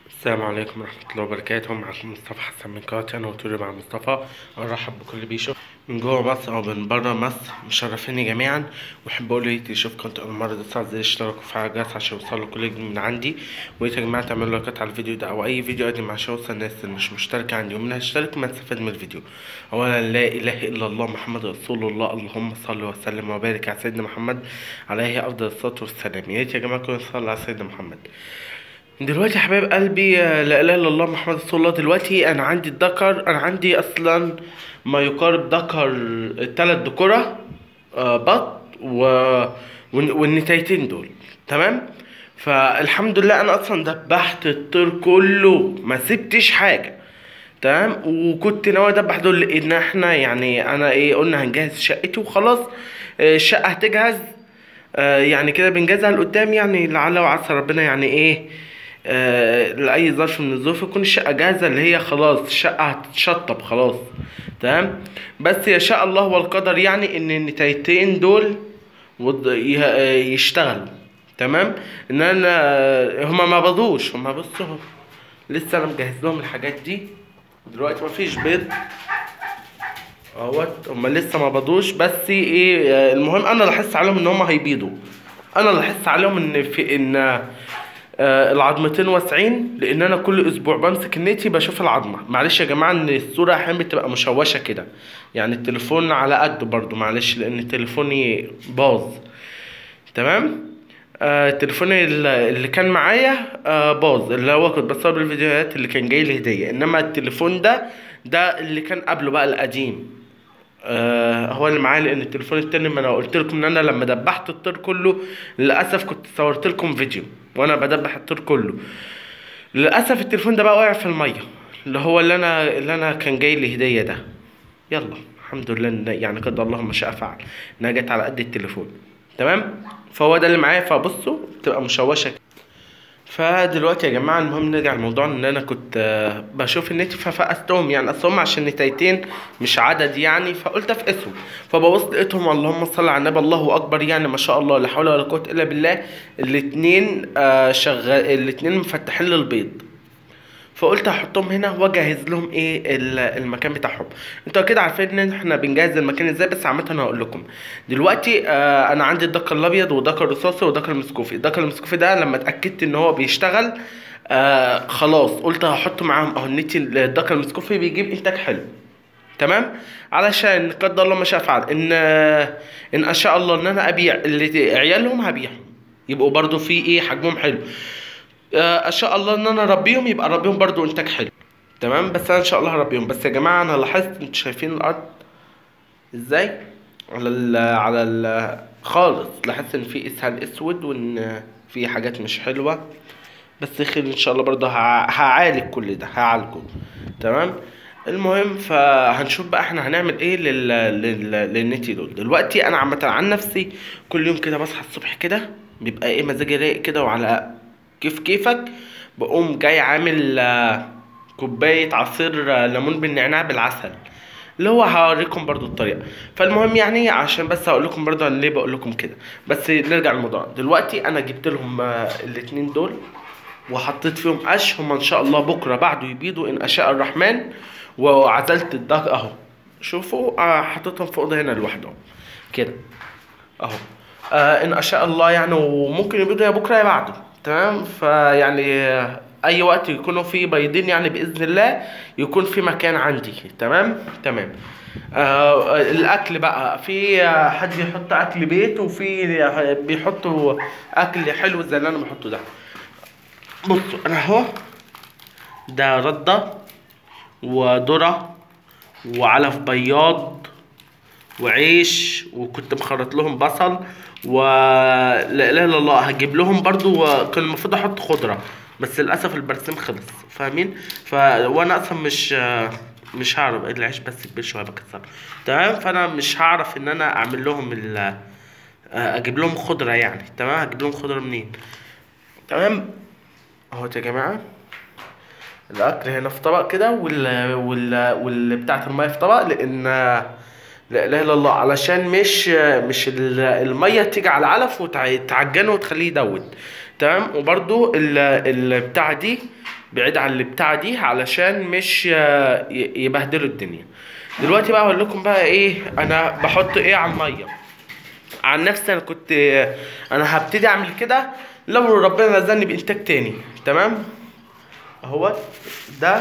السلام عليكم ورحمة الله وبركاته معكم مصطفى حسن من قناة أنا وتوري مع مصطفى أرحب بكل اللي بيشوف من جوه مصر أو من بره مصر مشرفيني جميعا وأحب أقول لي يشوف قناة أول مرة تدوس على زر الاشتراك وفعل الجرس عشان يوصلوا كل جديد من عندي ويا جماعة تعملوا لايكات على الفيديو ده أو أي فيديو أقدم عشان يوصل الناس اللي مش مشتركة عندي ومن هيشترك ما تستفاد من الفيديو أولا لا إله إلا الله محمد رسول الله اللهم صل وسلم وبارك على سيدنا محمد عليه أفضل الصلاة والسلام يا ريت يا جماعة كلنا نصلي على سيدنا محمد دلوقتي يا حبايب قلبي آه، لا اله الا الله محمد رسول الله دلوقتي انا عندي الذكر انا عندي اصلا ما يقارب ذكر تلات ذكورة آه، بط و... والن- والنتايتين دول تمام فالحمد لله انا اصلا دبحت الطير كله ما سبتش حاجه تمام وكنت ناوي ادبح دول لان احنا يعني انا ايه قلنا هنجهز شقتي وخلاص آه، الشقه هتجهز آه، يعني كده بنجهزها لقدام يعني لعل وعسى ربنا يعني ايه آه، لأي ظرف من الظروف يكون الشقة جاهزة اللي هي خلاص الشقة هتتشطب خلاص تمام بس يشاء الله والقدر يعني ان النتايتين دول وض- يه- آه، يشتغلوا تمام ان انا آه، هما ما بضوش هما بصوا لسه انا مجهز لهم الحاجات دي دلوقتي مفيش بيض اهوت هما لسه ما بضوش بس ايه آه، المهم انا لاحظت عليهم ان هما هيبيضوا انا لاحظت عليهم ان في ان آه، العظمتين واسعين لان انا كل اسبوع بمسك النتي بشوف العظمه معلش يا جماعه ان الصوره احيانا بتبقى مشوشه كده يعني التليفون على قد برضو معلش لان تليفوني باظ تمام آه تليفوني ال- اللي كان معايا آه باظ اللي هو كنت بصور الفيديوهات اللي كان جاي لي هديه انما التليفون ده ده اللي كان قبله بقى القديم آه هو اللي معايا لان التليفون التاني ما انا قلت لكم ان انا لما دبحت الطير كله للاسف كنت صورت لكم فيديو وانا بدبح الطير كله للاسف التليفون ده بقى وقع في الميه اللي هو اللي انا اللي انا كان جاي لي هديه ده يلا الحمد لله إن يعني قدر الله ما شاء فعل انها جت على قد التليفون تمام فهو ده اللي معايا فبصوا بتبقى مشوشه كده. فدلوقتي يا جماعه المهم نرجع لموضوع ان انا كنت آه، بشوف النت ففقستهم يعني اصل هم عشان نتايتين مش عدد يعني فقلت افقسهم فببص لقيتهم اللهم صل على النبي الله اكبر يعني ما شاء الله لا حول ولا قوه الا بالله الاتنين آه شغال الاتنين مفتحين للبيض فقلت هحطهم هنا واجهز لهم ايه ال- المكان بتاعهم انتوا اكيد عارفين ان احنا بنجهز المكان ازاي بس عامه انا هقول لكم دلوقتي آه انا عندي الدكر الابيض والدكر الرصاصي والدكر المسكوفي الدكر المسكوفي ده لما اتاكدت ان هو بيشتغل آه خلاص قلت هحط معاهم اهو النتي الدكر المسكوفي بيجيب انتاج حلو تمام علشان قدر الله ما شاء فعل ان ان ان شاء الله ان انا ابيع اللي عيالهم هبيعهم يبقوا برضو في ايه حجمهم حلو آه، ان شاء الله ان انا اربيهم يبقى اربيهم برضو انتاج حلو تمام بس انا ان شاء الله هربيهم بس يا جماعه انا لاحظت انتوا شايفين الارض ازاي على ال على ال خالص لاحظت ان في اسهال اسود وان في حاجات مش حلوه بس خير ان شاء الله برضه هع- هعالج كل ده هعالجه تمام المهم فهنشوف بقى احنا هنعمل ايه لل... لل... للنتي دول دلوقتي انا عامه عن نفسي كل يوم كده بصحى الصبح كده بيبقى ايه مزاجي رايق كده وعلى كيف كيفك بقوم جاي عامل آه، كوبايه عصير آه، ليمون بالنعناع بالعسل اللي هو هوريكم برضو الطريقه فالمهم يعني عشان بس هقول لكم برضو انا ليه بقول لكم كده بس نرجع للموضوع دلوقتي انا جبت لهم آه، الاتنين دول وحطيت فيهم قش هم ان شاء الله بكره بعده يبيضوا ان اشاء الرحمن وعزلت الدك اهو شوفوا آه حطيتهم في اوضه هنا لوحدهم كده اهو آه ان اشاء الله يعني وممكن يبيضوا يا بكره يا بعده تمام فيعني آه، اي وقت يكونوا في بيضين يعني باذن الله يكون في مكان عندي تمام تمام آه الاكل بقى في آه، حد بيحط اكل بيت وفي آه، بيحطوا اكل حلو زي اللي انا بحطه ده بصوا انا اهو ده ردة وذرة وعلف بياض وعيش وكنت مخرط لهم بصل و لا اله الا الله هجيب لهم برضو كان المفروض احط خضرة بس للاسف البرسيم خلص فاهمين ف وانا اصلا مش مش هعرف العيش بس كبير شويه بكسره تمام فانا مش هعرف ان انا اعمل لهم ال اجيب لهم خضرة يعني تمام هجيب لهم خضرة منين تمام اهو يا جماعه الاكل هنا في طبق كده وال وال وال بتاعه الميه في طبق لان لا اله الا الله علشان مش مش ال- الميه تيجي على العلف وتعجنه وتخليه يدود تمام وبرده البتاعه دي بعيد عن البتاعة دي علشان مش آه، ي- يبهدلوا الدنيا دلوقتي بقى اقول لكم بقى ايه انا بحط ايه على الميه عن نفسي انا كنت انا هبتدي اعمل كده لو ربنا نزلني بانتاج تاني تمام اهو ده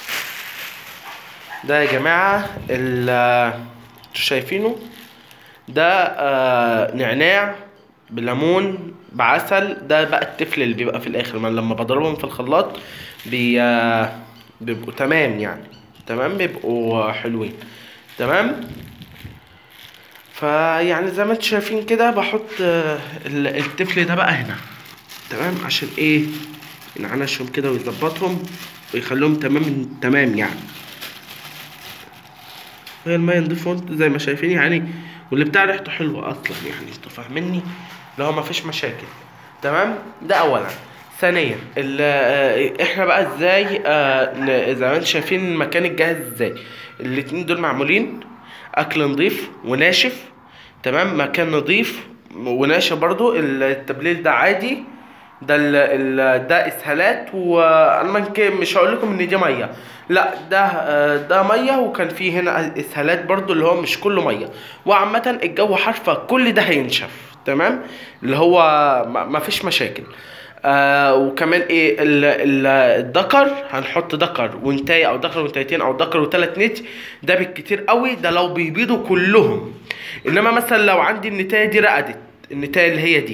ده يا جماعه ال انتوا شايفينه ده آه نعناع بليمون بعسل ده بقى التفل اللي بيبقى في الاخر ما لما بضربهم في الخلاط بي آه، بيبقوا تمام يعني تمام بيبقوا حلوين تمام فيعني زي ما انتم شايفين كده بحط آه، ال- التفل ده بقى هنا تمام عشان ايه ينعنشهم كده ويظبطهم ويخليهم تمام تمام يعني هي المية نضيفة وانت زي ما شايفين يعني واللي بتاع ريحته حلوة اصلا يعني انتوا فاهميني اللي هو مفيش مشاكل تمام ده اولا ثانيا ال- آه، احنا بقى ازاي آه، ن- زي ما انتم شايفين المكان الجاهز ازاي الاتنين دول معمولين اكل نضيف وناشف تمام مكان نضيف وناشف برضو التبليل ده عادي ده ال ال ده اسهالات وانا ممكن مش هقول لكم ان دي ميه لا ده آه، ده ميه وكان في هنا اسهالات برضو اللي هو مش كله ميه وعامه الجو حر كل ده هينشف تمام اللي هو ما ما فيش مشاكل آه وكمان ايه ال- ال- الدكر هنحط دكر وانتايه او دكر وانتايتين او دكر وثلاث نت ده بالكتير قوي ده لو بيبيضوا كلهم انما مثلا لو عندي النتايه دي رقدت النتايه اللي هي دي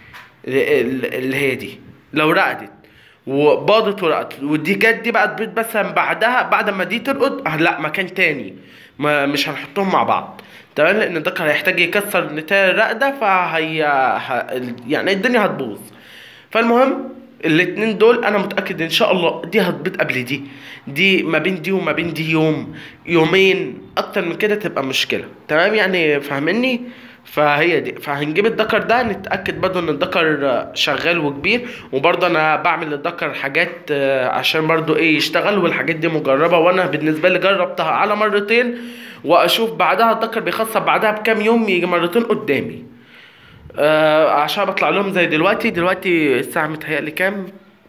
ال- اللي هي دي لو رقدت وباضت ورقدت ودي جت دي بقى تبيض مثلا بعدها بعد ما دي ترقد آه لا مكان تاني ما مش هنحطهم مع بعض تمام لان الذكر هيحتاج يكسر النتايه الراقده فهي ه... يعني الدنيا هتبوظ فالمهم الاتنين دول انا متاكد ان شاء الله دي هتبيض قبل دي دي ما بين دي وما بين دي يوم يومين اكتر من كده تبقى مشكله تمام يعني فاهمني فهي دي فهنجيب الدكر ده نتاكد برضو ان الدكر شغال وكبير وبرضو انا بعمل للدكر حاجات آه، عشان برضو ايه يشتغل والحاجات دي مجربه وانا بالنسبه لي جربتها على مرتين واشوف بعدها الدكر بيخصب بعدها بكام يوم يجي مرتين قدامي آه عشان بطلع لهم زي دلوقتي دلوقتي الساعة متهيألي كام؟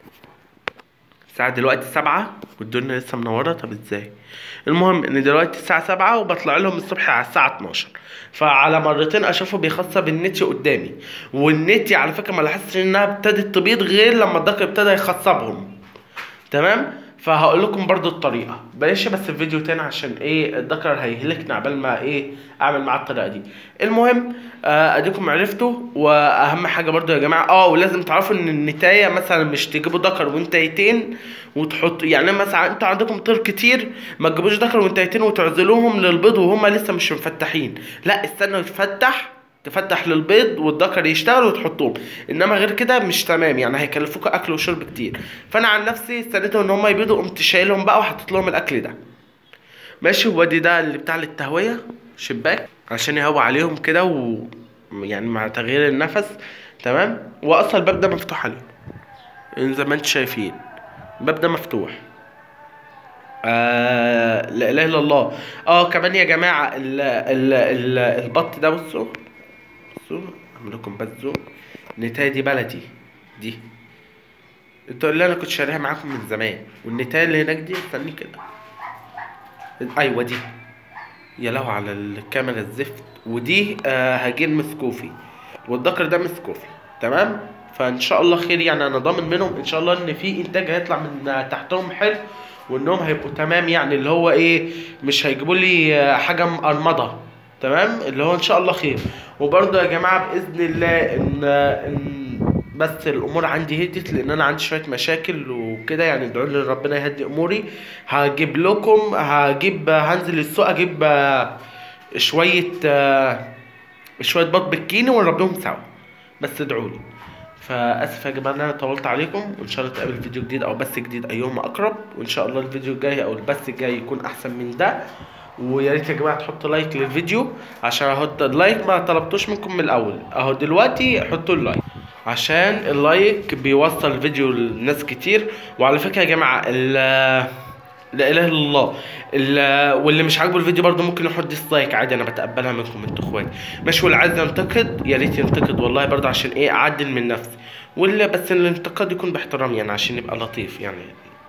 الساعة دلوقتي سبعة والدنيا لسه منورة طب ازاي؟ المهم ان دلوقتي الساعة سبعة وبطلع لهم الصبح على الساعة 12 فعلى مرتين اشوفه بيخصب النتي قدامي والنتي على فكرة ما لاحظتش انها ابتدت تبيض غير لما الدكر ابتدى يخصبهم تمام فهقول لكم برضو الطريقه بلاش بس الفيديو تاني عشان ايه الذكر هيهلكنا عبال ما ايه اعمل معاه الطريقه دي المهم آه اديكم عرفتوا واهم حاجه برضو يا جماعه اه ولازم تعرفوا ان النتايه مثلا مش تجيبوا ذكر وانتايتين وتحطوا يعني مثلا انتوا عندكم طير كتير ما تجيبوش ذكر وانتايتين وتعزلوهم للبيض وهم لسه مش مفتحين لا استنوا يتفتح تفتح للبيض والذكر يشتغل وتحطهم انما غير كده مش تمام يعني هيكلفوك اكل وشرب كتير فانا عن نفسي استنيتهم ان هم يبيضوا قمت شايلهم بقى وحطيت لهم الاكل ده ماشي وادي ده اللي بتاع التهويه شباك عشان يهوى عليهم كده و يعني مع تغيير النفس تمام واصلا الباب ده مفتوح عليهم زي ما انتم شايفين الباب ده مفتوح آه لا اله الا الله اه كمان يا جماعه ال ال ال البط ده بصوا بصوا اعمل لكم بس زوم النتايه دي بلدي دي انتوا اللي انا كنت شاريها معاكم من زمان والنتايه اللي هناك دي استني كده ايوه دي يا لهو على الكاميرا الزفت ودي آه هجين مسكوفي والذكر ده مسكوفي تمام فان شاء الله خير يعني انا ضامن منهم ان شاء الله ان في انتاج هيطلع من تحتهم حلو وانهم هيبقوا تمام يعني اللي هو ايه مش هيجيبوا لي آه، حاجه مقرمضه تمام اللي هو ان شاء الله خير وبرضه يا جماعه باذن الله ان ان بس الامور عندي هديت لان انا عندي شويه مشاكل وكده يعني ادعوا لي ربنا يهدي اموري هجيب لكم هجيب هنزل السوق اجيب آه، شويه آه، شويه بط بالكيني ونربيهم سوا بس ادعوا لي فاسف يا جماعه ان انا طولت عليكم وان شاء الله نتقابل في فيديو جديد او بث جديد ايهما اقرب وان شاء الله الفيديو الجاي او البث الجاي يكون احسن من ده ويا ريت يا جماعه تحطوا لايك للفيديو عشان اهو اللايك ما طلبتوش منكم من الاول اهو دلوقتي حطوا اللايك عشان اللايك بيوصل الفيديو لناس كتير وعلى فكره يا جماعه ال لا اله الا الله ال- واللي مش عاجبه الفيديو برضه ممكن يحط ديسلايك عادي انا بتقبلها منكم انتوا اخواتي ماشي واللي عايز ينتقد يا ريت ينتقد والله برضه عشان ايه اعدل من نفسي واللي بس الانتقاد يكون باحترام يعني عشان يبقى لطيف يعني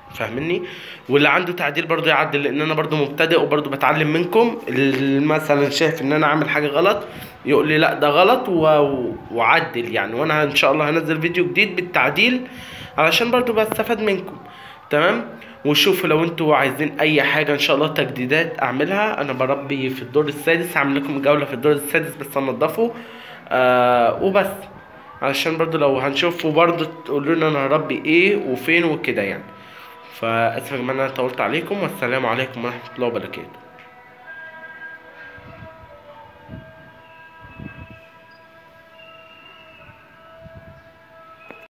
فاهمني واللي عنده تعديل برضه يعدل لان انا برضه مبتدئ وبرضه بتعلم منكم اللي مثلا شايف ان انا عامل حاجه غلط يقول لي لا ده غلط و... وعدل يعني وانا ان شاء الله هنزل فيديو جديد بالتعديل علشان برضه بستفاد منكم تمام وشوفوا لو انتوا عايزين اي حاجه ان شاء الله تجديدات اعملها انا بربي في الدور السادس هعمل لكم جوله في الدور السادس بس انضفه آه وبس علشان برضو لو هنشوفه برضو تقولوا لنا انا هربي ايه وفين وكده يعني فاسف يا جماعه ان انا طولت عليكم والسلام عليكم ورحمه الله وبركاته